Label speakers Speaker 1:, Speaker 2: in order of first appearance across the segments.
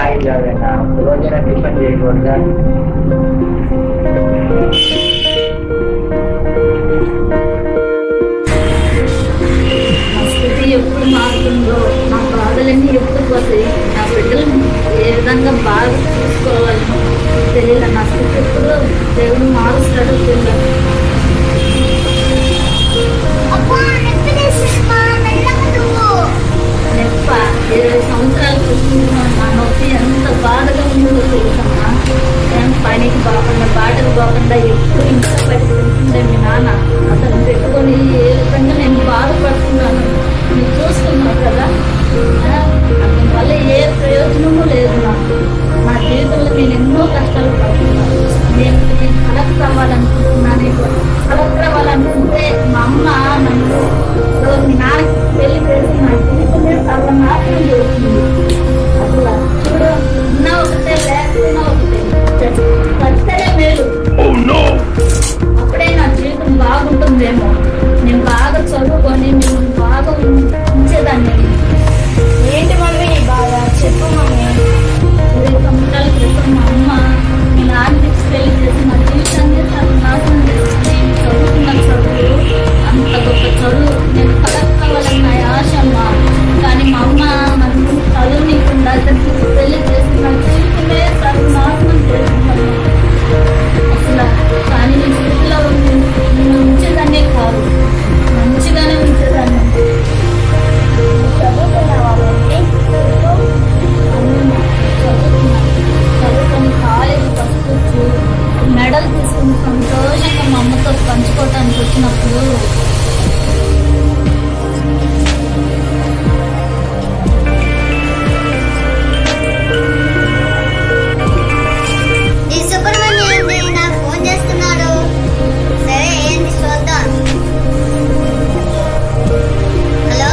Speaker 1: ఛాయ్ తాగేనా రోజైనా టిఫిన్ చేయకూడదా
Speaker 2: నా స్థితి ఎప్పుడు మారుతుందో నా బాధలన్నీ ఎప్పుడు పోతాయి నా బిడ్డలను ఏ విధంగా బాగా చూసుకోవాలి తెలియదు నా స్థితి ఎప్పుడు దేవుడు మారుస్తాడో తెలియదు నెప్ప ఇరవై సంవత్సరాల క్రితం నా నొప్పి ఎంత బాధగా ఉందో తెలుసమ్మా ఏం పనికి పోకుండా బాటకు పోకుండా ఎప్పుడు ఇంట్లో పెట్టుకుంటుండే మీ నాన్న అతను పెట్టుకొని ఏ విధంగా నేను బాధపడుతున్నాను నువ్వు చూస్తున్నావు కదా ఆ, అతని వల్ల ఏ ప్రయోజనము లేదు నాకు నా జీవితంలో నేను ఎన్నో కష్టాలు పడుతున్నాను నేను నేను కలెక్ట్ అవ్వాలనుకుంటున్నాను కలెక్ట్ అవ్వాలనుకుంటే మా అమ్మ నన్ను ఇప్పుడు మీ నాన్నకి పెళ్లి చేసి నా జీవితమే సర్వనాశనం చేస్తుంది అసలు చూడు ఉన్న ఒకటే లేకున్నా ఒకటే చస్తేనే మేలు అప్పుడే నా జీవితం బాగుంటుందేమో నేను బాగా చదువుకొని నేను బాగా ఉంచేదాన్ని
Speaker 3: ఏంటి మమ్మీ ఈ బాధ చెప్పు మమ్మీ
Speaker 2: ఇరవై సంవత్సరాల క్రితం మా అమ్మ మీ నాన్నకి పెళ్లి చేసి నా జీవితాన్ని సర్వనాశనం చేసింది నేను చదువుకున్న చదువు అంత గొప్ప చదువు నేను కలెక్ట్ అవ్వాలన్న ఆశ అమ్మ కానీ మా అమ్మ నన్ను చదువునికుండా అతనికి పెళ్లి చేసి నా జీవితమే సర్వనాశనం చేసిందమ్మ అసలు కానీ నీ స్థితిలో ఉండి నిన్ను ఉంచేదాన్నే కాదు మంచిగానే ఉంచేదాన్ని
Speaker 3: చదువుకున్నావా మమ్మీ
Speaker 2: అవును, చదువుకున్నా. చదువుకొని కాలేజీ ఫస్ట్ వచ్చి మెడల్ తీసుకుని సంతోషంగా మా అమ్మతో పంచుకోవటానికి వచ్చినప్పుడు
Speaker 4: ఈ సుబ్రహ్మణ్యం ఏంటి నాకు ఫోన్ చేస్తున్నాడు సరే ఏంటి చూద్దాం హలో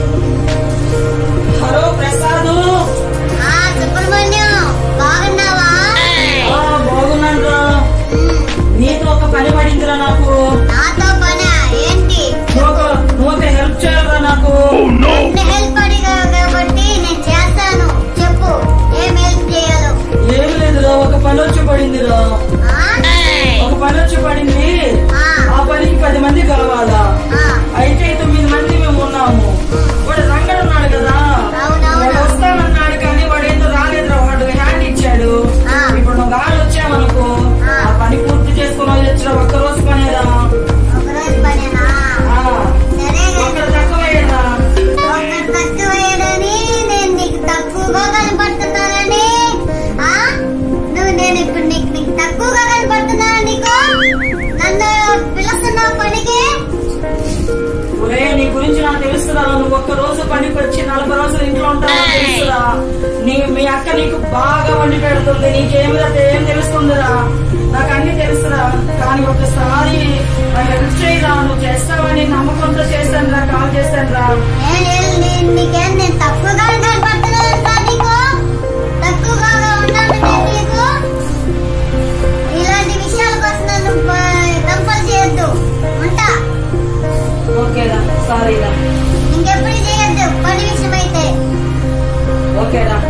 Speaker 5: హలో ప్రసాద్
Speaker 4: ఆ సుబ్రహ్మణ్యం బాగున్నావా
Speaker 5: ఆ, బాగున్నానురా
Speaker 4: ఉమ్,
Speaker 5: నీతో ఒక పని పడిందిరా నాకు
Speaker 4: నాతో పనా ఏంటి
Speaker 5: నువ్వు ఒక నువ్వు ఒక హెల్ప్ చేయాలరా నాకు
Speaker 4: నన్ను హెల్ప్ అడిగావు కాబట్టి నేను చేస్తాను చెప్పు ఏం హెల్ప్ చేయాలో
Speaker 5: ఏం లేదురా ఒక పని వచ్చి పడిందిరా
Speaker 4: ఆ?
Speaker 5: ఒక పని వచ్చి పడింది
Speaker 4: ఆ,
Speaker 5: ఆ పనికి పది మంది కావాలా
Speaker 4: ఆ,
Speaker 5: అయితే తొమ్మిది మంది మేము ఉన్నాము వాడు రంగడు ఉన్నాడు కదా
Speaker 4: అవునవును.
Speaker 5: వాడు వస్తానన్నాడు కానీ వాడు ఏందో రాలేదురా వాడు హ్యాండ్ ఇచ్చాడు
Speaker 4: ఆ.
Speaker 5: ఇప్పుడు నువ్వు గాలి వచ్చామనుకో
Speaker 4: ఆ.
Speaker 5: ఆ పని పూర్తి చేసుకుని వచ్చిన ఒక్క రోజు పనేరా
Speaker 4: ఒకరోజు పనేనా
Speaker 5: ఆ,
Speaker 4: సరే
Speaker 5: ఒక్కరు తక్కువేరా
Speaker 4: ఒకటి తక్కువేయడని నేను నీకు తక్కువగా కనపడుతున్నానని ఆ? నువ్వు నేను ఇప్పుడు నీకు నీకు తక్కువగా కనపడుతున్నాను నీకు నన్ను పిలుస్తున్నావు పనికి
Speaker 5: ఒరే నీ గురించి నాకు తెలుసురా నువ్వు ఒక్క రోజు పనికి వచ్చి నలభై రోజులు ఇంట్లో ఉంటావు తెలుసురా నీ మీ అక్క నీకు బాగా వండి పెడుతుంది నీకేమి ఏం తెలుస్తుందిరా నాకు అన్ని తెలుసురా కానీ ఒకసారి హెల్ప్ చేయరా నువ్వు చేస్తావని నమ్మకంతో చేశాను రా కాల్ చేశాను రా
Speaker 4: నేను నేను నీకేం నేను తక్కువగా కనపడుతున్నాను నీకు తక్కువగా ఉన్నాను నేను నీకు ఇలాంటి విషయాల కోసం నన్ను కంపల్ చేయొద్దు ఉంటా
Speaker 5: ఓకేరా సారీరా
Speaker 4: ఇంకెప్పుడు చేయొద్దు పని విషయం అయితే
Speaker 5: ఓకేరా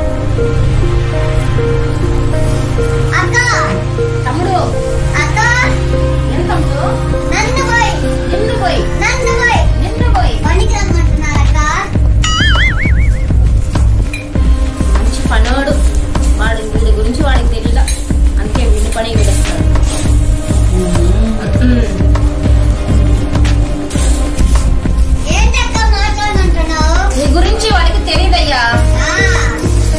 Speaker 4: అక్క
Speaker 2: తమ్ముడు
Speaker 4: అక్క
Speaker 2: ఏం తమ్ముడు
Speaker 4: నన్ను పోయి
Speaker 2: నిన్ను పోయి
Speaker 4: నన్ను పోయి
Speaker 2: నిన్ను పోయి
Speaker 4: పనికి రమ్మంటున్నారక్క
Speaker 3: మంచి పనోడు వాడి వీడి గురించి వాడికి తెలియదు అందుకే వీడి పని వీడేస్తాడు
Speaker 4: ఏంటక్క మాట్లాడమంటున్నావు
Speaker 3: నీ గురించి వాడికి తెలియదయ్యా
Speaker 4: ఆ,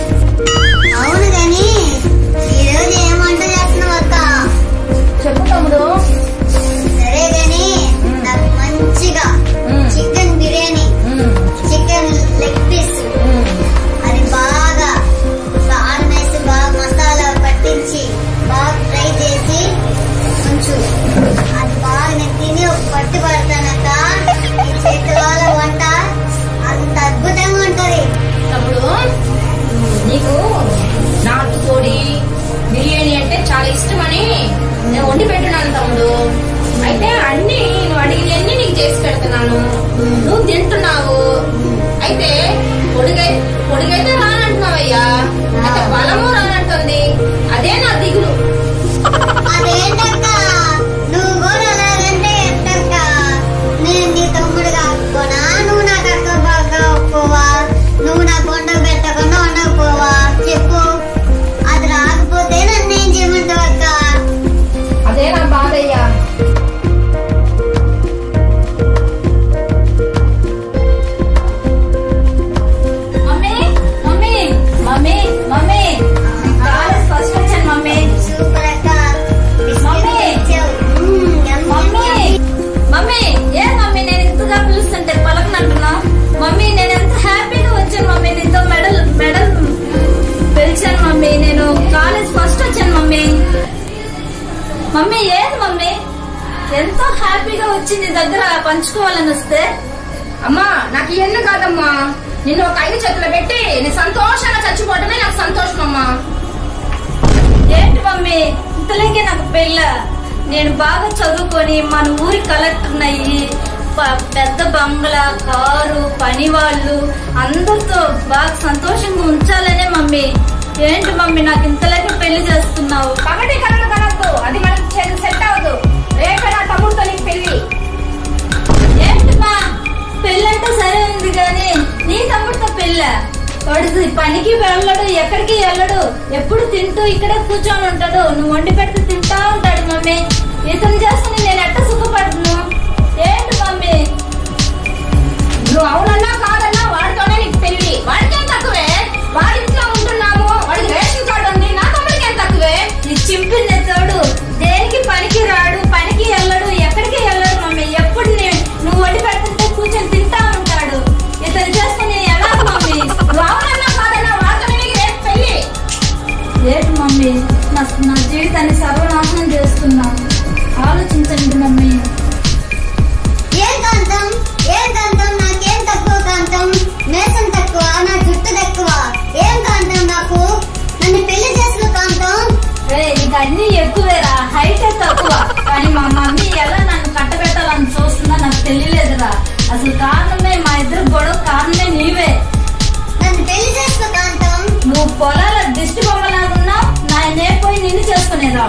Speaker 2: వచ్చి నీ దగ్గర పంచుకోవాలని వస్తే
Speaker 3: అమ్మా నాకు ఇవన్నీ కాదమ్మా నిన్ను ఒక ఐదు చేతులు పెట్టి నేను సంతోషంగా చచ్చిపోవటమే నాకు సంతోషం అమ్మా
Speaker 2: ఏంటి మమ్మీ ఇంతలోకే నాకు పెళ్ళ నేను బాగా చదువుకొని మన ఊరి కలెక్టర్ అయ్యి ప- పెద్ద బంగ్లా కారు పని వాళ్ళు అందరితో బాగా సంతోషంగా ఉంచాలనే మమ్మీ ఏంటి మమ్మీ నాకు ఇంతలోకే పెళ్లి చేస్తున్నావు
Speaker 3: పగటి కళలు కనద్దు అది మనకి సెట్ అవ్వదు రేపే నా తమ్ముడితో నీకు పెళ్లి
Speaker 2: ఏంటి మా పెళ్ళంటే సరే ఉంది కానీ నీ తమ్ముడితో పెళ్ళ వాడు పనికి వెళ్ళడు ఎక్కడికి వెళ్ళడు ఎప్పుడు తింటూ ఇక్కడే కూర్చొని ఉంటాడు నువ్వు వండి పెడితే తింటా ఉంటాడు మమ్మీ ఇతను చేసుకుని నేను ఎట్ట సుఖపడను ఏంటి మమ్మీ
Speaker 3: నువ్వు అవునన్నా కాదన్నా వాడితోనే నీకు పెళ్లి వాడికేం తక్కువే వాడి ఇంట్లో ఉంటున్నాము వాడికి రేషన్ కార్డు ఉంది నా తమ్ముడికి ఏం తక్కువే
Speaker 2: ఈ చింపిన తోడు దేనికి పనికి రాడు పనికి వెళ్ళడు ఎక్కడికి వెళ్ళడు మమ్మీ ఎప్పుడు నే- నువ్వు వండి పెడుతుంటే కూర్చొని తింటా ఉంటాడు ఇతను చేసుకుని ఎలా మమ్మీ
Speaker 3: నువ్వు అవునన్నా కాదన్నా వాడితోనే నీకు రేపు పెళ్లి
Speaker 2: ఏంటి మమ్మీ నా నా జీవితాన్ని సర్వనాశనం చేస్తున్నా ఆలోచించండి మమ్మీ
Speaker 4: ఏం కాంతం ఏం కాంతం నాకేం తక్కువ కాంతం మేసం తక్కువ నా జుట్టు తక్కువ ఏం కాంతం నాకు నన్ను పెళ్లి చేసుకో కాంతం
Speaker 2: రే నీకు అన్ని ఎక్కువేరా హైట్ తక్కువ కానీ మా మమ్మీ ఎలా నన్ను కట్టబెట్టాలని చూస్తుందో నాకు తెలియలేదురా అసలు కారణమే మా ఇద్దరు గొడవ కారణమే నీవే
Speaker 4: నన్ను పెళ్లి చేసుకో కాంతం
Speaker 2: నువ్వు పొలాల దిష్టి బొమ్మలాగున్నావు నా పోయి నిన్ను చేసుకునేదా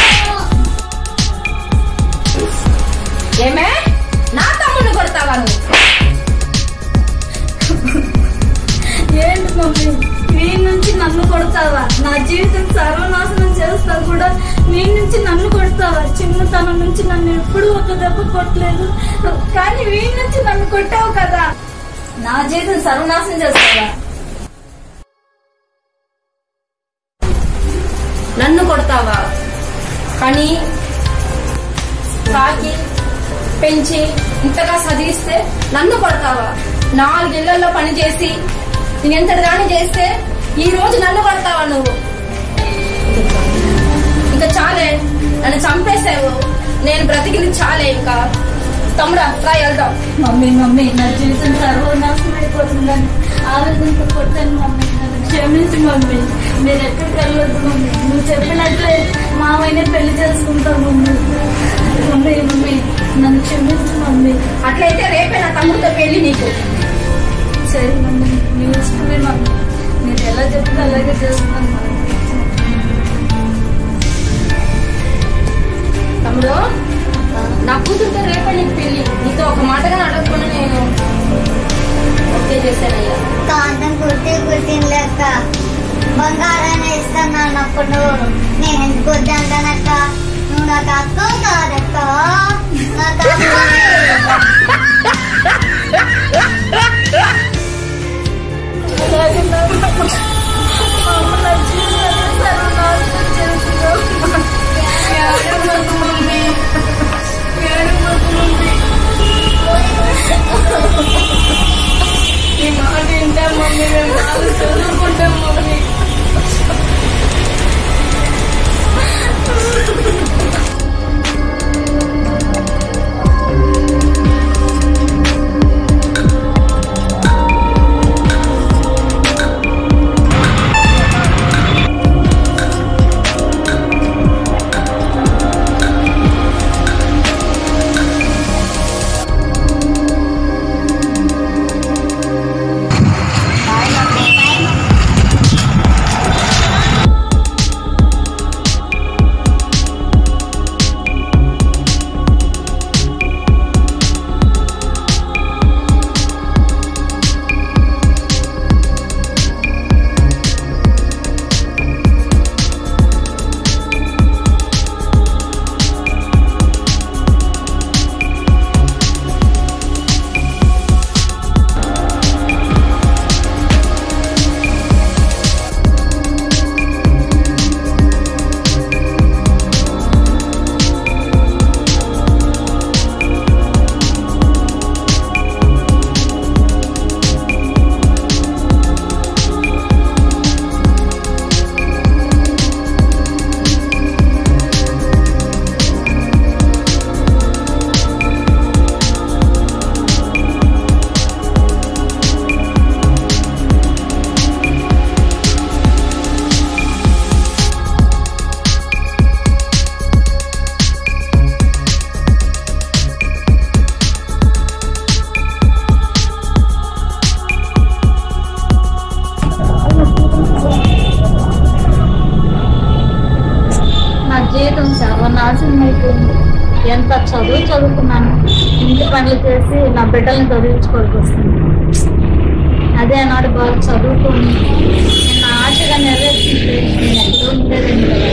Speaker 3: ఏమే నా తమ్ముడిని కొడతావా నువ్వు
Speaker 2: ఏంటి మమ్మీ వీడి నుంచి నన్ను కొడతావా నా జీవితం సర్వనాశనం చేస్తా కూడా వీడి నుంచి నన్ను కొడతావా చిన్నతనం నుంచి నన్ను ఎప్పుడూ ఒక దెబ్బ కొట్టలేదు కానీ వీడి నుంచి నన్ను కొట్టావు కదా నా జీవితం సర్వనాశనం చేస్తావా
Speaker 3: నన్ను కొడతావా కానీ సాకి పెంచి ఇంతగా చదివిస్తే నన్ను కొడతావా నాలుగిళ్లలో పని చేసి నేనెంతటి దాన్ని చేస్తే ఈ రోజు నన్ను కొడతావా నువ్వు ఇంకా చాలే నన్ను చంపేసావు నేను బ్రతికింది చాలే ఇంకా తమ్ముడా రా వెళ్దాం
Speaker 2: మమ్మీ మమ్మీ నా జీవితం సర్వనాశనం అయిపోతుందని ఆవేదనతో కొట్టాను మమ్మీ నన్ను క్షమించు మమ్మీ నేను ఎక్కడికి వెళ్ళొద్దు మమ్మీ నువ్వు చెప్పినట్లే మావైనా పెళ్లి చేసుకుంటావు మమ్మీ మమ్మీ మమ్మీ నన్ను క్షమించు మమ్మీ
Speaker 3: అట్లయితే రేపే నా తమ్ముడితో పెళ్లి నీకు
Speaker 2: సరే మమ్మీ నీ ఇష్టమే మమ్మీ మీరు ఎలా చెప్తే అలాగే చేస్తాను మమ్మీ
Speaker 3: తమ్ముడు నా కూతురుతో రేపే నీకు పెళ్లి నీతో ఒక మాటగా అడగకుండా నేను ఓకే చేశానయ్యా
Speaker 4: కాంతం కుర్తి కుర్తిన లెక్క బంగారాన్ని ఇస్తాను అన్నప్పుడు నేను ఎందుకు వద్దంటానక్క నువ్వు నాకు అక్క కాదక్క నాకు అక్క
Speaker 2: అలాగే నా మా అమ్మ నా జీవితాన్ని సర్వనాశనం చేస్తున్నావు ఈ మాట వింటాం మమ్మీ మేము బాగా చదువుకుంటాం మమ్మీ ఎంత చదువు చదువుకున్నాను ఇంటి పనులు చేసి నా బిడ్డల్ని చదివించుకోవాల్సి వస్తుంది అదే నాడు బాగా చదువుకొని నేను నా ఆశగా నెరవేర్చింది నేను ఎక్కడో ఉండేదండి కదా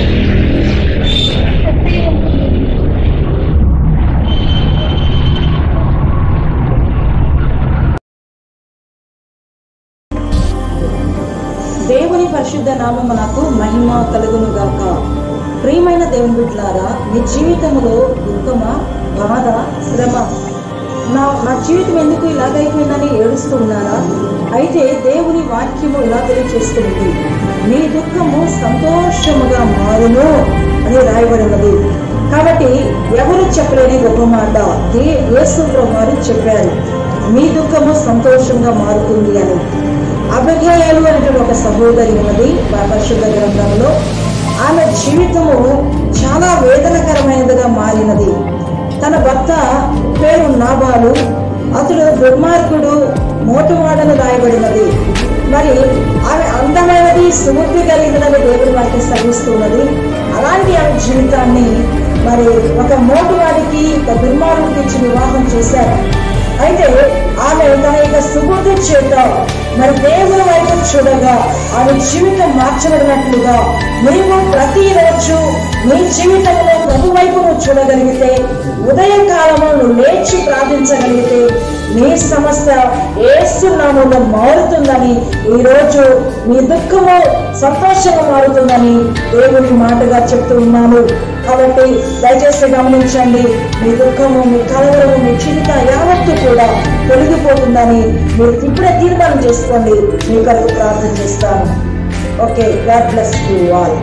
Speaker 5: దేవుని పరిశుద్ధ నామమునకు మహిమ కలుగును గాక ప్రియమైన దేవుని బిడ్డలారా మీ జీవితంలో దుఃఖమ బాధ శ్రమ నా నా జీవితం ఎందుకు ఇలాగైపోయిందని ఏడుస్తూ ఉన్నారా అయితే దేవుని వాక్యము ఇలా తెలియచేస్తుంది మీ దుఃఖము సంతోషముగా మారును అని రాయబడినది కాబట్టి ఎవరు చెప్పలేని గొప్ప మాట దే- యేసు ప్రభు వారు చెప్పారు మీ దుఃఖము సంతోషంగా మారుతుంది అని అభిఘేయాలు అనేటువంటి ఒక సహోదరి ఉన్నది మా పరిశుద్ధ గ్రంథంలో ఆమె జీవితము చాలా వేదనకరమైనదిగా మారినది తన భర్త పేరు నాబాలు అతడు దుర్మార్గుడు మోటువాడని రాయబడినది మరి ఆమె అందమైనది సుముద్రి కలిగినది దేవుని వారికి సహిస్తున్నది అలాంటి ఆమె జీవితాన్ని మరి ఒక మోటువాడికి ఒక దుర్మార్గుడికి ఇచ్చి వివాహం చేశారు అయితే ఆమె తన యొక్క సుబుద్ధి చేత మరి దేవుని వైపు చూడగా ఆమె జీవితం మార్చబడినట్లుగా మేము ప్రతిరోజు నీ జీవితంలో ప్రభు వైపు నువ్వు చూడగలిగితే ఉదయకాలము నువ్వు లేచి ప్రార్థించగలిగితే నీ సమస్య ఏసునామంలో మారుతుందని ఈ రోజు మీ దుఃఖము సంతోషంగా మారుతుందని దేవుని మాటగా చెప్తూ ఉన్నాను కాబట్టి దయచేసి గమనించండి మీ దుఃఖము మీ కలవరము మీ చింత యావత్తు కూడా తొలగిపోతుందని మీరు ఇప్పుడే తీర్మానం చేసుకోండి మీ కొరకు ప్రార్థన చేస్తాను okay God bless you all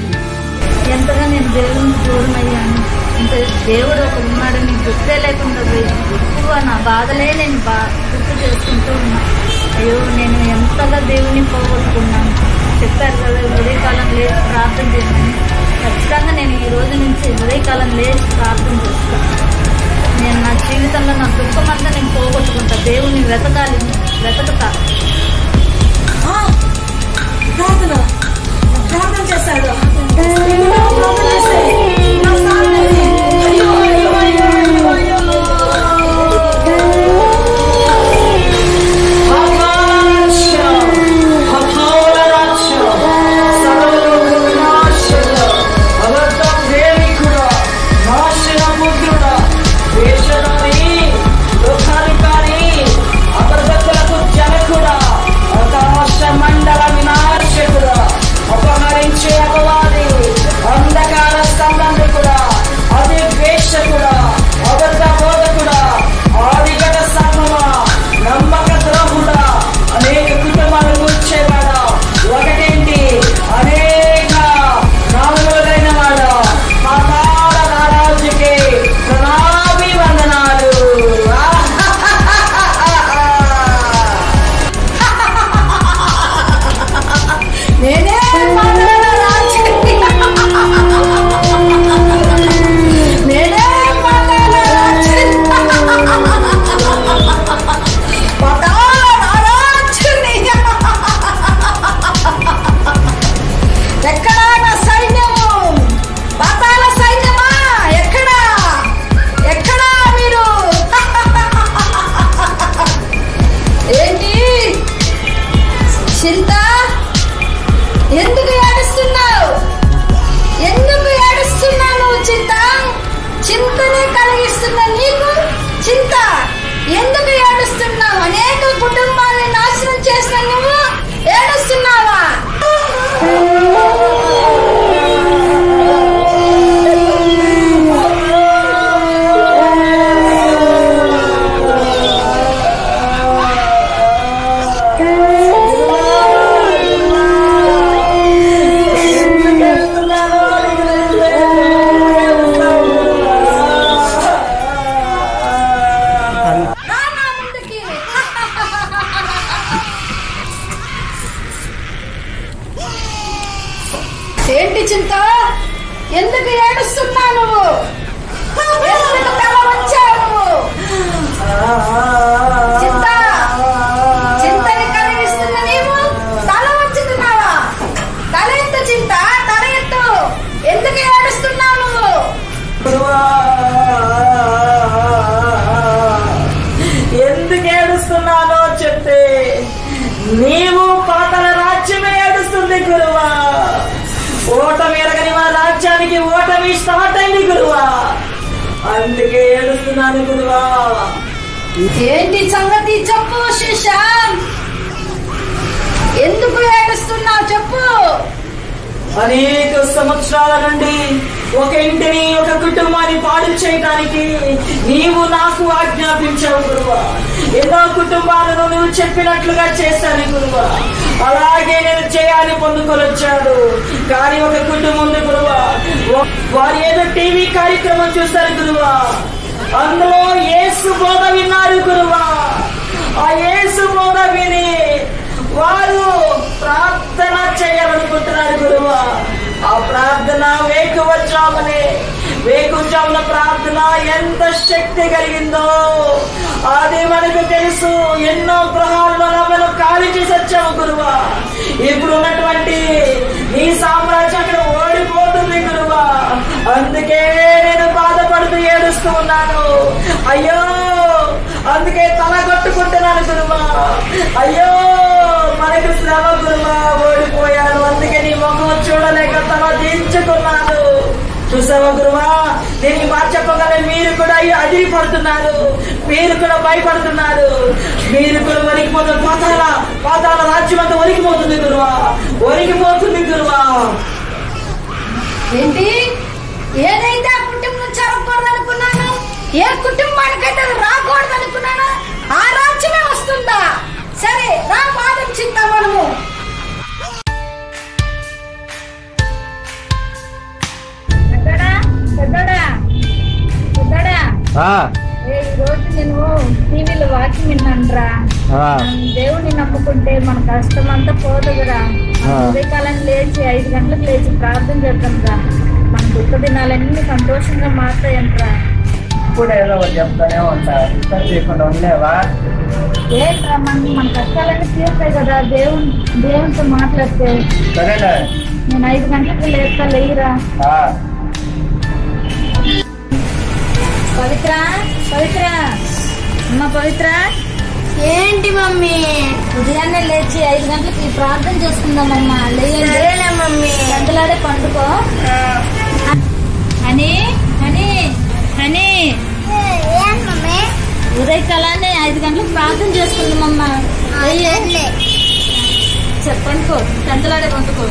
Speaker 2: ఎంతగా నేను దేవునికి దూరం అయ్యాను ఇంకా దేవుడు ఒక ఉన్నాడని గుర్తే లేకుండా పోయింది ఎక్కువ నా బాధలే నేను బా గుర్తు చేసుకుంటూ ఉన్నా అయ్యో నేను ఎంతగా దేవుని పోగొట్టుకున్నాను చెప్పారు కదా ఉదయకాలం లేచి ప్రార్థన చేయమని ఖచ్చితంగా నేను ఈ రోజు నుంచి ఉదయకాలం లేచి ప్రార్థన చేస్తాను నేను నా జీవితంలో నా దుఃఖం అంతా నేను పోగొట్టుకుంటా దేవుని వెతకాలి వెతకుతా
Speaker 5: ప్రార్థన ప్రార్థన చేశాడు ప్రార్థన చేస్తే నా సాధనని అయ్యో అయ్యో అయ్యో అయ్యో అయ్యో
Speaker 6: మండల వినాశకుడు అపహరించే అపవాది అంధకార సంబంధికుడా అతి ద్వేషకుడా అబద్ధ బోధకుడా ఆదిగత సర్వమా నమ్మక ద్రోహుడా అనేక కుటుంబాలు కూర్చేవాడా ఒకటేంటి అనేక నాలుగులైన వాడు పాతాళ రారాజుకి ప్రణాభివందనాలు
Speaker 3: నేనే పాతాళ రాక్షసి. నేనే పాతాళ రాక్షసి. పాతాళ రాక్షసిని. ఎక్కడా నా సైన్యము పాతాళ సైన్యమా ఎక్కడా ఎక్కడా మీరు ఏంటి చింత ఎందుకు ఏడుస్తున్నావు ఎందుకు ఏడుస్తున్నావు నువ్వు చింత చింతనే కలిగిస్తున్న నీకు చింత ఎందుకు ఏడుస్తున్నావు అనేక కుటుంబాన్ని నాశనం చేసిన నువ్వు ఏడుస్తున్నావా రా నా ముందుకి ఏంటి చింత ఎందుకు ఏడుస్తున్నా నువ్వు ఎందుకు తల వచ్చావు నువ్వు చింత చింతని కలిగిస్తున్న నీవు తల వచ్చుతున్నావా తల ఎత్తు చింత తల ఎత్తు ఎందుకు ఏడుస్తున్నావు నువ్వు
Speaker 6: ఆ
Speaker 5: నీవు పాతల రాజ్యమే ఏడుస్తుంది గురువా ఓటమి ఎరగని మా రాజ్యానికి ఓటమి స్టార్ట్ అయింది గురువా అందుకే ఏడుస్తున్నాను గురువా
Speaker 2: ఏంటి సంగతి చెప్పు శిశాంత్ ఎందుకు ఏడుస్తున్నావు చెప్పు
Speaker 5: అనేక సంవత్సరాల నుండి ఒక ఇంటిని ఒక కుటుంబాన్ని పాడు చేయడానికి నీవు నాకు ఆజ్ఞాపించావు గురువా ఎన్నో కుటుంబాలను నువ్వు చెప్పినట్లుగా చేశాను గురువా అలాగే నేను చేయాలి పొందుకొని వచ్చాడు కానీ ఒక కుటుంబం ఉంది గురువా వా- వారు ఏదో టీవీ కార్యక్రమం చూశారు గురువా అందులో యేసు బోధ విన్నారు గురువా ఆ యేసు బోధ విని వారు ప్రార్థన చేయాలనుకుంటున్నారు గురువా ఆ ప్రార్థన వేకువచ్చామని వేకువచ్చామున ప్రార్థన ఎంత శక్తి కలిగిందో అది మనకు తెలుసు ఎన్నో గృహాల్లో మనం ఖాళీ చేసి వచ్చాము గురువా ఇప్పుడు ఉన్నటువంటి నీ సామ్రాజ్యం అక్కడ ఓడిపోతుంది గురువా అందుకే నేను బాధపడుతూ ఏడుస్తూ ఉన్నాను అయ్యో అందుకే తల కొట్టుకుంటున్నాను గురువా అయ్యో మనకు శ్రమ గురువా ఓడిపోయాను అందుకే నీ ముఖం చూడలేక తల దించుకున్నాను చూసావా గురువా నేను ఈ మాట చెప్పగానే మీరు కూడా అయ్యో అదిరిపడుతున్నారు మీరు కూడా భయపడుతున్నారు మీరు కూడా వణికిపోతున్నారు పాతాల పాతాల రాజ్యం అంతా వణికిపోతుంది గురువా వణికిపోతుంది గురువా
Speaker 2: ఏంటి ఏదైతే ఆ కుటుంబం జరగకూడదు అనుకున్నాను ఏ కుటుంబానికైతే అది రాకూడదు అనుకున్నాను ఆ రాజ్యమే వస్తుందా సరే రా వాదించిద్దాం మనము పెద్దడా పెద్దడా పెద్దడా ఏ, ఈ రోజు నేను టీవీలో వాకింగ్ విన్నానురా దేవుని నమ్ముకుంటే మన కష్టం అంతా పోదురా ఉదయకాలం లేచి ఐదు గంటలకు లేచి ప్రార్థన చేద్దాం రా మన దుఃఖ దినాలన్నీ సంతోషంగా మారుతాయంట్రా
Speaker 1: ఇప్పుడు ఏదో ఒకటి చెప్తానే ఉంటా డిస్టర్బ్ చేయకుండా ఉండేవా
Speaker 2: ఏంట్రా మన మన కష్టాలన్నీ తీరుతాయి కదా దేవుని దేవునితో మాట్లాడితే
Speaker 1: సరేలే
Speaker 2: నేను ఐదు గంటలకు లేస్తా లేయిరా
Speaker 1: ఆ,
Speaker 2: పవిత్ర పవిత్ర అమ్మ పవిత్ర
Speaker 4: ఏంటి మమ్మీ
Speaker 2: ఉదయాన్నే లేచి ఐదు గంటలకి ప్రార్థన చేసుకుందామమ్మా లేయండి
Speaker 4: సరేలే మమ్మీ
Speaker 2: గంటలాడే పండుకో అని అని అని
Speaker 4: ఏం మమ్మీ
Speaker 2: ఉదయకాలాన్ని ఐదు గంటలకు ప్రార్థన చేసుకుందామమ్మా
Speaker 4: సర్లే.
Speaker 2: చెప్పండుకో గంటలాడే పండుకో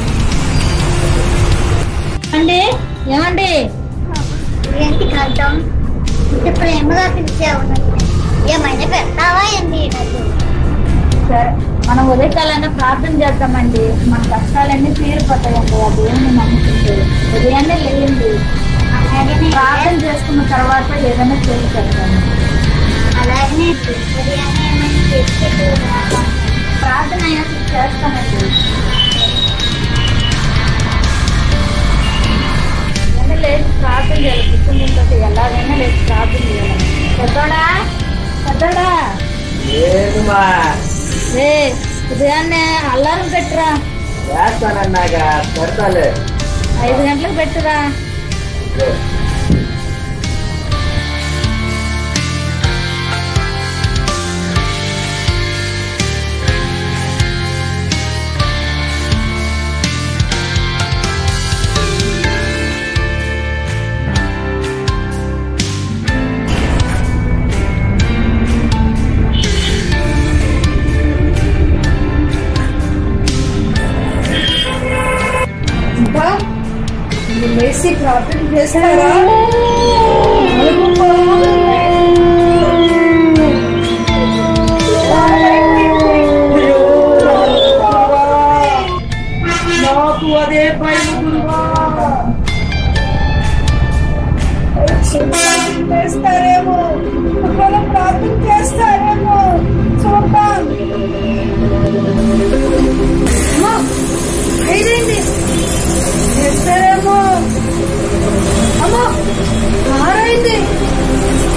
Speaker 2: అండి ఏమండి
Speaker 4: ఏంటి కలుద్దాం ఇంత ప్రేమగా పిలిచావు నన్ను. ఏమైనా పెడతావా ఏంటి నాకు
Speaker 2: సరే మనం ఉదయకాలాన్ని ప్రార్థన చేద్దామండి మన కష్టాలన్నీ తీరిపోతాయండి ఆ దేవుని నమ్ముకుంటే ఉదయాన్నే లేయండి
Speaker 4: అలాగే
Speaker 2: ప్రార్థన చేసుకున్న తర్వాత ఏదైనా చేసి పెడతాను
Speaker 4: అలాగనే బిర్యానీ ఏమైనా చేసి పెట్టు.
Speaker 2: ప్రార్థన అయ్యాక చేస్తానండి ఏమైనా లేచి ప్రార్థన చేయాలి కుటుంబంతో ఎలాగైనా లేచి ప్రార్థన చేయాలి పెద్దోడా పెద్దోడా
Speaker 1: ఏమా
Speaker 2: ఏ ఉదయాన్నే అల్లారం పెట్టురా
Speaker 1: వేస్తానన్నాక పెడతాలే
Speaker 2: ఐదు గంటలకు పెట్టురా ఇంకా లేచి ప్రార్థన చేస్తారా
Speaker 5: నాకు అదే భయం గురువా
Speaker 3: చేస్తారేమో ఒకవేళ ప్రార్థన చేస్తారేమో చూద్దాం
Speaker 2: ఐదండి చేస్తారేమో అమ్మో ఆరైంది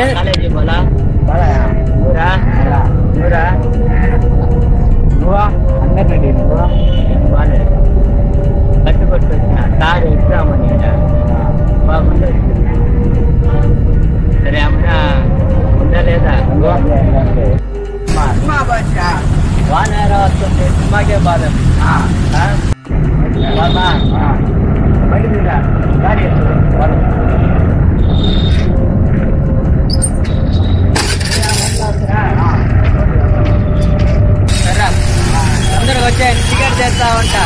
Speaker 1: కాలేజీ పోలా ఊరా ఊరా నువ్వా అందరినీ నువ్వు బాగాలేదు కట్టుకొట్టు వచ్చిన సార్ ఎగ్జామ్ అని బాగుంది సరే అమ్మ ఉందా లేదా వాన ఎలా వస్తుంది సినిమాకే బాధ బాబా బండి మీద గాడి ఎత్తు. వాళ్ళు. సరే అందరూ వచ్చే టికెట్ చేస్తా ఉంటా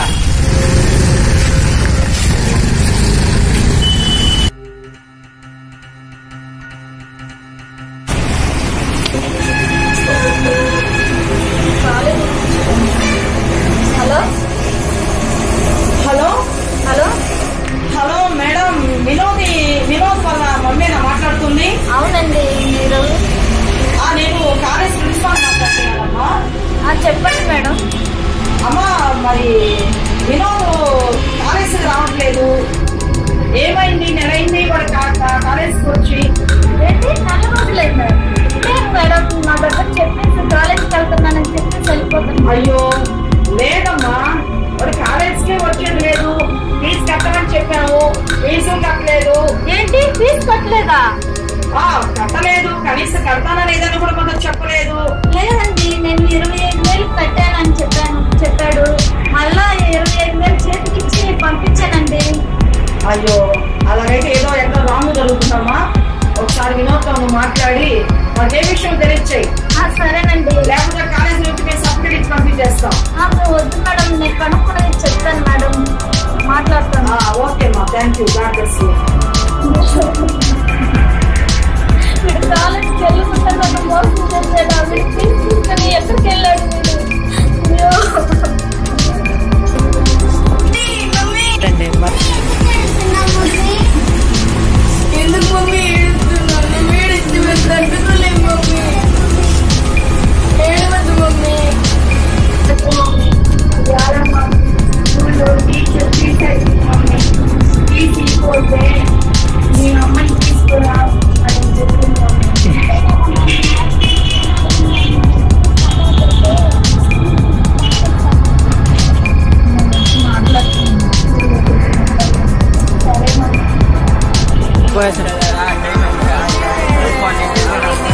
Speaker 3: hello
Speaker 5: hello
Speaker 3: hello
Speaker 5: hello madam వినోది వినోద్ వాళ్ళ మమ్మీనా మాట్లాడుతుంది
Speaker 2: అవునండి మీరు
Speaker 5: ఆ, నేను కాలేజ్ ప్రిన్సిపాల్ మాట్లాడుతున్నానమ్మా
Speaker 2: ఆ, చెప్పండి మేడం
Speaker 5: అమ్మా మరి వినోద్ కాలేజీకి రావట్లేదు ఏమైంది నెలైంది వాడు కా- కా- కాలేజీకి వచ్చి
Speaker 2: ఏంటి నెల రోజులైందా లేదు మేడం నా దగ్గర చెప్పేసి కాలేజీకి వెళ్తున్నానని చెప్పేసి వెళ్ళిపోతున్నాను
Speaker 5: అయ్యో లేదమ్మా వాడు కాలేజీకే వచ్చేది లేదు ఫీజు కట్టమని చెప్పాము ఫీజు కట్టలేదు
Speaker 2: ఏంటి ఫీజు కట్టలేదా
Speaker 5: ఆ కట్టలేదు కనీసం కడతానా లేదని కూడా కొంచెం చెప్పలేదు
Speaker 2: లేదండి నేను ఇరవై ఐదు వేలు కట్టానని చెప్పాను చెప్పాడు మళ్ళా ఇరవై ఐదు వేలు చేతికిచ్చి పంపించానండి
Speaker 5: అయ్యో అలాగైతే ఏదో ఎక్కడ రాంగ్ జరుగుతుందమ్మా ఒకసారి వినోద్తో నువ్వు మాట్లాడి మాకు ఏ విషయం తెలియచేయి
Speaker 2: ఆ, సరేనండి
Speaker 5: లేకపోతే కాలేజీ నుంచి మేము సర్టిఫికేట్ ఇచ్చి పంపించేస్తాం
Speaker 2: ఆ, వద్దు మేడం నేను కనుక్కున్నది చెప్తాను మేడం మాట్లాడతాను
Speaker 5: ఆ, ఓకే అమ్మా thank you God bless you
Speaker 2: వీడు కాలేజీకి వెళ్ళకుండా నన్ను మోసం చేశాడు వీడు ఫీజు తీసుకొని ఎక్కడికి వెళ్ళాడు వీడు అయ్యో
Speaker 1: ఏంటండి మరి
Speaker 3: ఎందుకు మమ్మీ ఏడుస్తున్నావు నేను ఏడిస్తే మేము తట్టుకోలేము మమ్మీ ఏడవద్దు మమ్మీ
Speaker 1: పోయేసరి టైం అయిందిగా. వెళ్ళిపోండి, ఇంటికి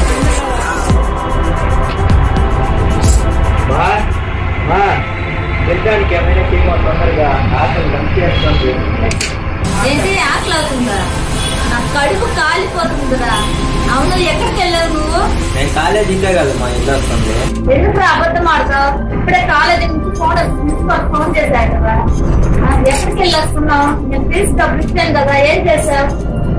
Speaker 1: బా బా తినడానికి ఏమైనా తీమో తొందరగా ఆకలి దంచేస్తుంది
Speaker 2: ఏంటి ఆకలి అవుతుందా నా కడుపు కాలిపోతుందిరా అవును ఎక్కడికి వెళ్ళావు నువ్వు
Speaker 1: నేను కాలేజీకే కదా మా ఇల్లు వస్తుంది
Speaker 2: ఎందుకు అబద్ధం ఆడతావు ఇప్పుడే కాలేజీ నుంచి ఫోన్ ప్రిన్సిపల్ ఫోన్ చేశాడు కదా ఆ, ఎక్కడికి వెళ్ళొస్తున్నావు నేను ఫీజు డబ్బులు ఇచ్చాను కదా ఏం చేసావు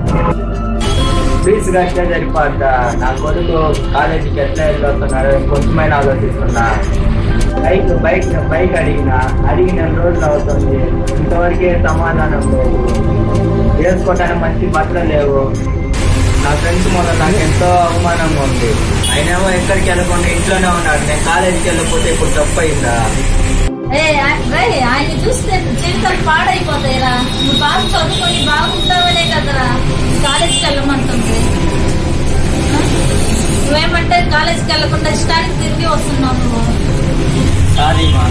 Speaker 1: ఫీజు కట్టే సరిపోద్దా నా కొడుకు కాలేజీకి ఎట్లా వెళ్ళొస్తున్నారు కొంచెమైనా ఆలోచిస్తున్నా బైక్ బైక్ బైక్ అడిగిన అడిగిన రోజులు అవుతుంది ఇంతవరకే సమాధానం లేదు వేసుకోవటానికి మంచి బట్టలు లేవు నా ఫ్రెండ్స్ మొదలు నాకు ఎంతో అవమానంగా ఉంది ఆయనేమో ఎక్కడికి వెళ్ళకుండా ఇంట్లోనే ఉన్నాడు నేను కాలేజీకి వెళ్ళకపోతే ఇప్పుడు తప్పు అయిందా
Speaker 2: ఏ రేయ్ ఆయన చూస్తే జీవితం పాడైపోతాయిరా నువ్వు బాగా చదువుకొని బాగుంటావనే కదరా కాలేజీకి వెళ్ళమంటుంది ఆ? నువ్వేమంటే కాలేజీకి వెళ్ళకుండా ఇష్టానికి తిరిగి వస్తున్నావు నువ్వు
Speaker 1: సారీ మా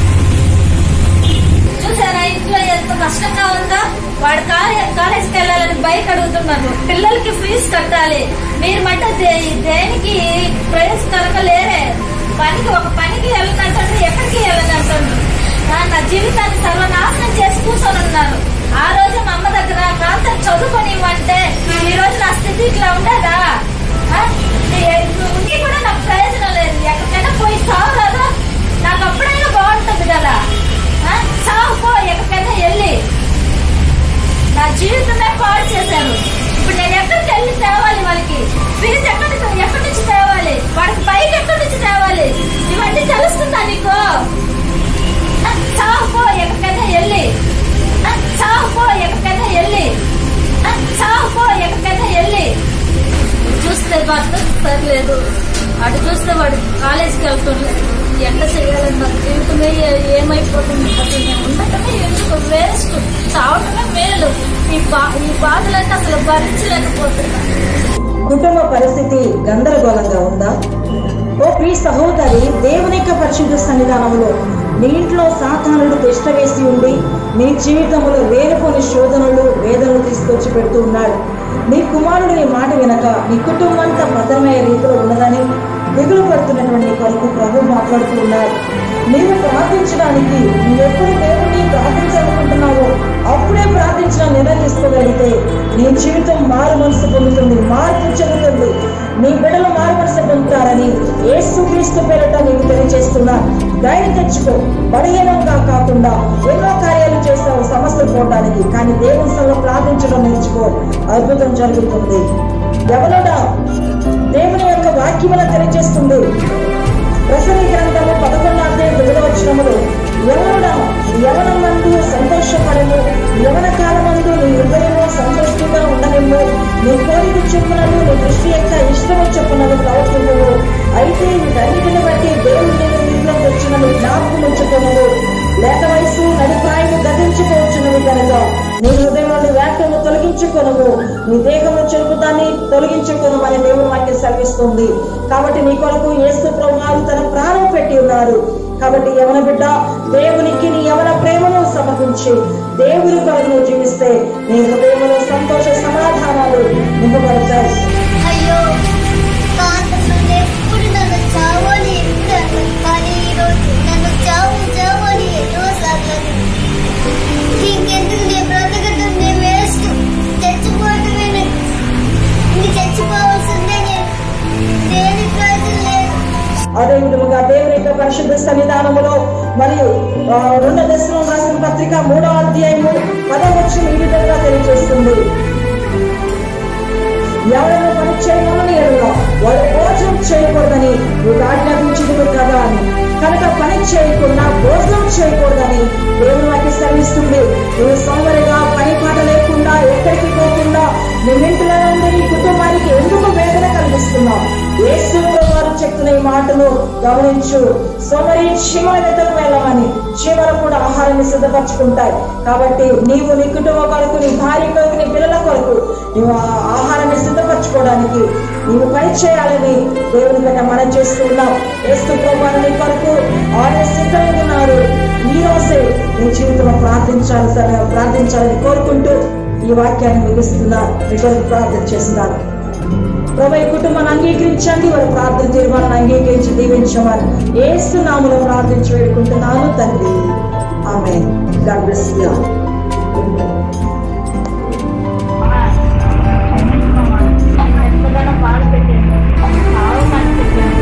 Speaker 2: చూసారా ఇంట్లో ఎంత కష్టంగా ఉందో వాడు కాలే- కాలేజీకి వెళ్ళాలని బైక్ అడుగుతున్నారు పిల్లలకి ఫీజు కట్టాలి మీరు మట్ట దే- దేనికి ప్రయోజనకరంగా లేరే పనికి ఒక పనికి వెళ్ళదంటాడు ఎక్కడికి వెళ్ళదంటాడు ఆ, నా జీవితాన్ని సర్వనాశనం చేసి కూర్చొని ఉన్నారు ఆ రోజు మా అమ్మ దగ్గర కాంతం చదువుకొని ఇవ్వంటే ఈ రోజు నా స్థితి ఇట్లా ఉండదా ఆ? ఏ- ఉండి కూడా నాకు ప్రయోజనం లేదు ఎక్కడికైనా పోయి సావరాదు నాకు అప్పుడైనా బాగుంటుంది కదా ఆ? చావు పో ఎక్కడికైనా వెళ్ళి నా జీవితమే పాడు చేశారు ఇప్పుడు నేను ఎక్కడికి వెళ్ళి తేవాలి వాళ్ళకి ఫీజు ఎక్కడి నుంచి ఎక్కడి నుంచి తేవాలి వాడికి బైక్ ఎక్కడి నుంచి తేవాలి ఇవన్నీ తెలుస్తుందా నీకు ఆ, చావు పో ఎక్కడికైనా వెళ్ళి ఆ, చావు పో ఎక్కడికైనా వెళ్ళి ఆ, చావు పో ఎక్కడికైనా వెళ్ళి చూస్తే భర్త సరిలేదు అటు చూస్తే వాడు కాలేజీకి వెళ్తుండలేదు ఎంత చేయాలని నాకు జీవితమే ఏ- ఏమైపోతుంది అసలు నేను ఉండటమే ఎందుకు వేస్ట్ చావటమే మేలు ఈ బా ఈ బాధలన్నీ అసలు భరించలేకపోతున్నా
Speaker 7: కుటుంబ పరిస్థితి గందరగోళంగా ఉందా ఓ ప్రియ సహోదరి దేవుని యొక్క పరిశుద్ధ సన్నిధానంలో నీ ఇంట్లో సాతానుడు తిష్ట వేసి ఉండి నీ జీవితంలో లేనిపోని శోధనలు వేదనలు తీసుకొచ్చి పెడుతూ ఉన్నాడు నీ కుమారుడు నీ మాట వినక నీ కుటుంబం అంతా భద్రమయ్యే రీతిలో ఉన్నదని దిగులు పడుతున్నటువంటి నీ కొరకు ప్రభు మాట్లాడుతూ ఉన్నాడు నీవు ప్రార్థించడానికి నువ్వు ఎప్పుడు దేవుని ప్రార్థించాలనుకుంటున్నావో అప్పుడే ప్రార్థించిన నిర్ణయం తీసుకోగలిగితే నీ జీవితం మారు మనసు పొందుతుంది మార్పు చెందుతుంది నీ బిడ్డలు మారు మనసు పొందుతారని ఏసు క్రీస్తు పేరట నీకు తెలియజేస్తున్నా ధైర్యం తెచ్చుకో బలహీనంగా కాకుండా ఎన్నో కార్యాలు చేస్తావు సమస్యలు పోవడానికి కానీ దేవుని సభలో ప్రార్థించడం నేర్చుకో అద్భుతం జరుగుతుంది ఎవరుడా దేవుని యొక్క వాక్యముల తెలియజేస్తుంది ప్రసంగ గ్రంథము పదకొండు అధ్యాయం తొమ్మిది వచ్చినములు ఎవరుడా యవన మందు సంతోషపడము యవన కాలమందు నీ హృదయము సంతోషంగా ఉండనిమ్ము నీ కోరిక చెప్పునను నీ దృష్టి యొక్క ఇష్టము చెప్పునను ప్రవర్తించవు అయితే వీటన్నిటిని బట్టి దేవుడు నేను ఇంట్లోకి వచ్చినను జ్ఞాపకం ఉంచుకోనను లేక వయసు నడిప్రాయము గతించుకోవచ్చునవి కనుక నీ హృదయంలోని వ్యాఖ్యను తొలగించుకొనము నీ దేహము చెరుపుదాన్ని తొలగించుకొనమని దేవుడు వాక్యం సెలవిస్తుంది కాబట్టి నీ కొరకు యేసు ప్రభువారు తన ప్రాణం పెట్టి ఉన్నారు కాబట్టి యవన బిడ్డ దేవునికి నీ యవన ప్రేమను సమర్పించి దేవుని కొరకు నువ్వు జీవిస్తే నీ హృదయంలో సంతోష సమాధానాలు నింపబడతాయి
Speaker 4: అయ్యో కాంతలు ఎప్పుడు నన్ను చావని ఎప్పుడు అన్నాను. కానీ ఈరోజు నన్ను చావు చావు అని ఎన్నోసార్లు అన్నాను. ఇంకెందుకు నేను బ్రతకడం నేను వేస్ట్ చచ్చిపోవటమే నేను. ఇంక చచ్చిపోవాల్సిందే నేను దేని ప్రయోజనం లేదు
Speaker 7: అదే విధముగా దేవుని యొక్క పరిశుద్ధ సన్నిధానములో మరియు ఆ, రెండో దశలో రాసిన పత్రిక మూడో అధ్యాయము పదో వచ్చి ఈ విధంగా తెలియజేస్తుంది ఎవరైనా పని చేయమని ఎరుగా వాడు భోజనం చేయకూడదని నీకు ఆజ్ఞాపించింది కదా అని కనుక పని చేయకుండా భోజనం చేయకూడదని దేవుని వాకి శ్రమిస్తుంది నువ్వు సోమరిగా పని పాట లేకుండా ఎక్కడికి పోకుండా నీ ఇంటిలో ఉండి నీ కుటుంబానికి ఎందుకు వేదన కలిగిస్తున్నావు యేసు వారు చెప్తున్న ఈ మాటను గమనించు సోమరి చీమల వెతకు వెళ్ళమని చీమలు కూడా ఆహారాన్ని సిద్ధపరచుకుంటాయి కాబట్టి నీవు నీ కుటుంబ కొరకు నీ భార్య కొరకు నీ పిల్లల కొరకు నీవు ఆ ఆహారాన్ని సిద్ధపరచుకోవడానికి నీవు పని చేయాలని దేవుని పైన మనం చేస్తూ ఉన్నాం యేసు ప్రభువారు నీ కొరకు ఆయన సిద్ధంగా ఉన్నారు ఈ రోజే నీ జీవితంలో ప్రార్థించాలి సరే ప్రార్థించాలని కోరుకుంటూ ఈ వాక్యాన్ని ముగిస్తున్నా మీ కొరకు ప్రార్థన చేస్తున్నాను ప్రభు ఈ కుటుంబాన్ని అంగీకరించండి వారి ప్రార్థన తీర్మానాన్ని అంగీకరించి దీవించమని ఏసు నామలో ప్రార్థించి వేడుకుంటున్నాను తండ్రి ఆమె గాడ్ బ్లెస్ యూ
Speaker 2: ఎంతగానో బాధ పెట్టాను చాలా మంది పెట్టాను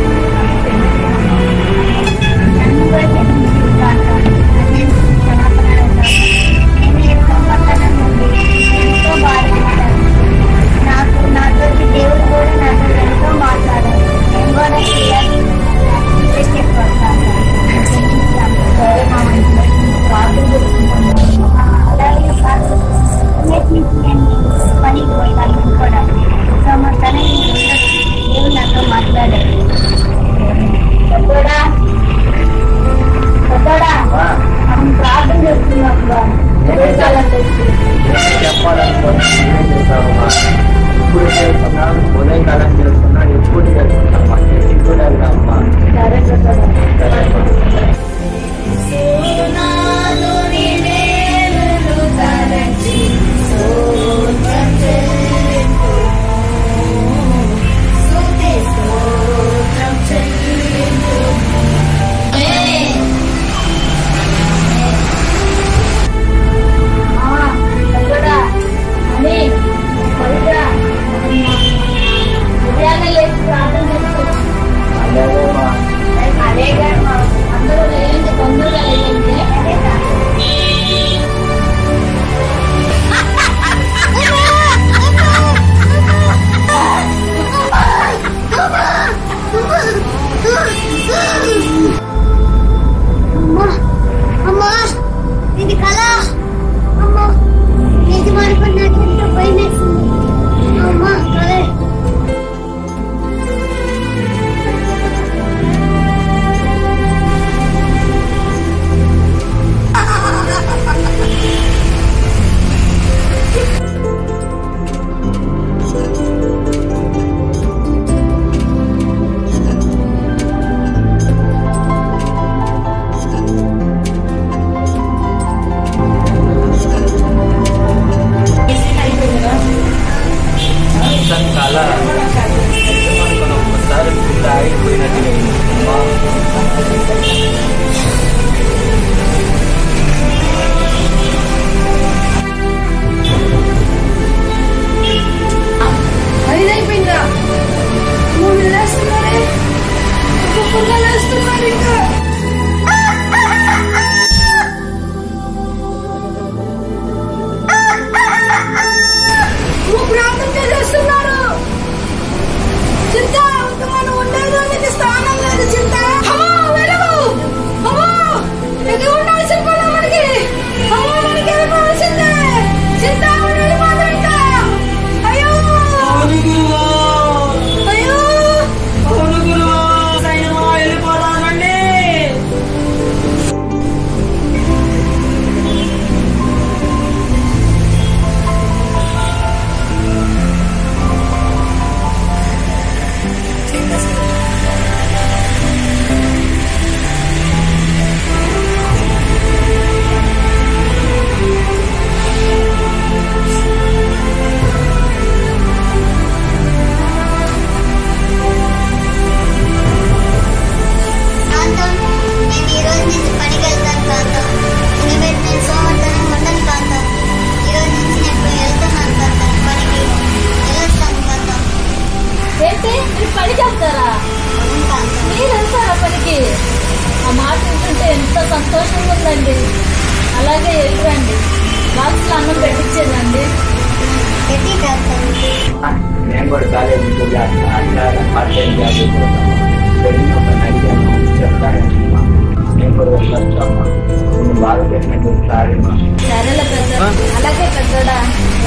Speaker 2: నన్ను కూడా క్షమించుగాక. నేను క్షమాపణ అడుగుతాను. నేను ఎంతో పట్టణం ఎంతో బాధపడ్డాను నాకు నాతోటి దేవుడు కూడా నాతో ఎంతో మాట్లాడారు నేను కూడా చేయాలి చెప్పాను సరే మా ఇంట్లో ప్రార్థన చేసుకుంటాను అలాగే ప్రార్థన పనికి పోతాను కూడా సమర్థనే దేవుడు నాతో మాట్లాడారు పెద్దోడా పెద్దోడా మనం ప్రార్థన చేస్తున్నప్పుడు ఎదురుకాలంటే
Speaker 1: చెప్పాలనుకుంటున్నా ఏం చేస్తావమ్మా ఇప్పుడు చేస్తున్నా ఉదయకాలం చేస్తున్నా ఎప్పుడు చేస్తున్నామ్మా ఎట్టి కూడా వెళ్దామమ్మా
Speaker 2: సరే పెద్దోడా
Speaker 1: సరే అమ్మా.
Speaker 4: సోనాలోని వేలులు తలచి స్తోత్రం చెల్లింపు. స్తుతి స్తోత్రం చెల్లింపు.
Speaker 2: ఆ, పెద్దోడా అని పవిత్ర ఉదయాన్నే లేచి ప్రార్థన చేసుకో
Speaker 1: అలాగేమ్మా
Speaker 2: అదేగా అందరూ లేదంటే తొందరగా లేదంటే
Speaker 4: అమ్మా అమ్మా ఇది కళ అమ్మా ఇది మారిపోయి నాకు ఎంతో భయం వేసింది అమ్మా కళ కాంతం నేను ఈ రోజు నుంచి పనికి వెళ్తాను కాంతం ఇనిమేట్ నేను సోమవారం ఉండను కాంతం ఈ రోజు నుంచి నేను వెళ్తున్నాను కాంతం పనికి వెళ్ళొస్తాను కాంతం
Speaker 2: ఏంటి మీరు పనికి వెళ్తారా
Speaker 4: అవును కాంతం
Speaker 2: మీరు వెళ్తారా పనికి ఆ మాట వింటుంటే ఎంత సంతోషంగా ఉందండి అలాగే వెళ్ళిరండి బాక్స్లో అన్నం పెట్టించేదండి
Speaker 4: ఎట్టి కాంతం
Speaker 1: నేను కూడా కాలేజీ చేస్తాను అట్లా పార్ట్ టైం జాబ్ వెళ్ళినప్పుడు అడిగాను చెప్తానమ్మా నేను కూడా వెళ్ళొస్తామ్మా నువ్వు బాగా పెట్టినట్టు సారీ మా
Speaker 2: సరేలే పెద్ద అలాగే పెద్దడా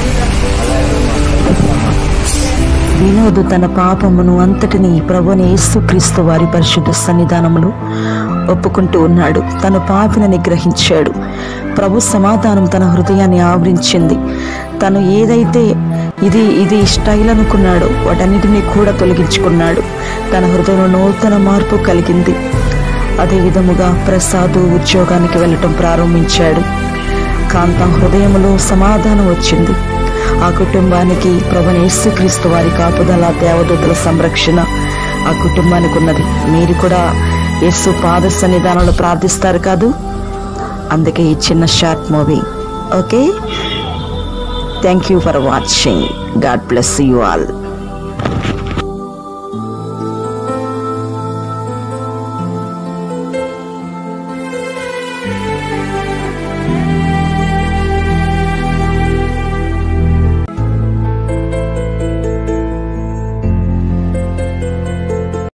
Speaker 7: వినోదు తన పాపమును అంతటిని ప్రభుని యేసుక్రీస్తు వారి పరిశుద్ధ సన్నిధానములో ఒప్పుకుంటూ ఉన్నాడు తను పాపిని నిగ్రహించాడు ప్రభు సమాధానం తన హృదయాన్ని ఆవరించింది తను ఏదైతే ఇది ఇది స్టైల్ అనుకున్నాడో వాటన్నిటినీ కూడా తొలగించుకున్నాడు తన హృదయంలో నూతన మార్పు కలిగింది అదే విధముగా ప్రసాదు ఉద్యోగానికి వెళ్ళటం ప్రారంభించాడు కాంతం హృదయములో సమాధానం వచ్చింది ఆ కుటుంబానికి ప్రభుని యేసుక్రీస్తు వారి కాపుదల దేవదూతల సంరక్షణ ఆ కుటుంబానికి ఉన్నది మీరు కూడా యేసు పాద సన్నిధానంలో ప్రార్థిస్తారు కాదు అందుకే ఈ చిన్న short movie okay thank you for watching God bless you all